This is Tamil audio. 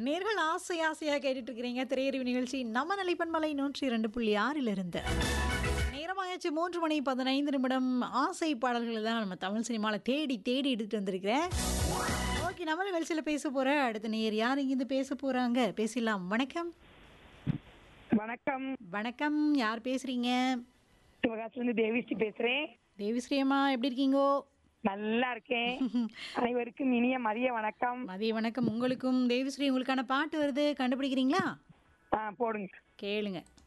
நேர்கள் ஆசை ஆசையா கேட்டுட்டு இருக்கிறீங்க திரையறிவு நிகழ்ச்சி நம்ம நிலைப்பன்மலை நூற்றி இரண்டு புள்ளி ஆறில் இருந்து நேரமாயாச்சு மூன்று மணி பதினைந்து நிமிடம் ஆசை பாடல்களை தான் நம்ம தமிழ் சினிமாவில் தேடி தேடி எடுத்துட்டு வந்திருக்கிறேன் ஓகே நம்ம நிகழ்ச்சியில் பேச போற அடுத்த நேர் யார் இங்கிருந்து பேச போறாங்க பேசலாம் வணக்கம் வணக்கம் வணக்கம் யார் பேசுறீங்க சிவகாசில இருந்து தேவிஸ்ரீ பேசுறேன் தேவிஸ்ரீ அம்மா எப்படி இருக்கீங்கோ நல்லா இருக்கேன் அனைவருக்கும் இனிய மதிய வணக்கம் மதிய வணக்கம் உங்களுக்கும் தேவிஸ்ரீ உங்களுக்கான பாட்டு வருது கண்டுபிடிக்கிறீங்களா ஆ போடுங்க கேளுங்க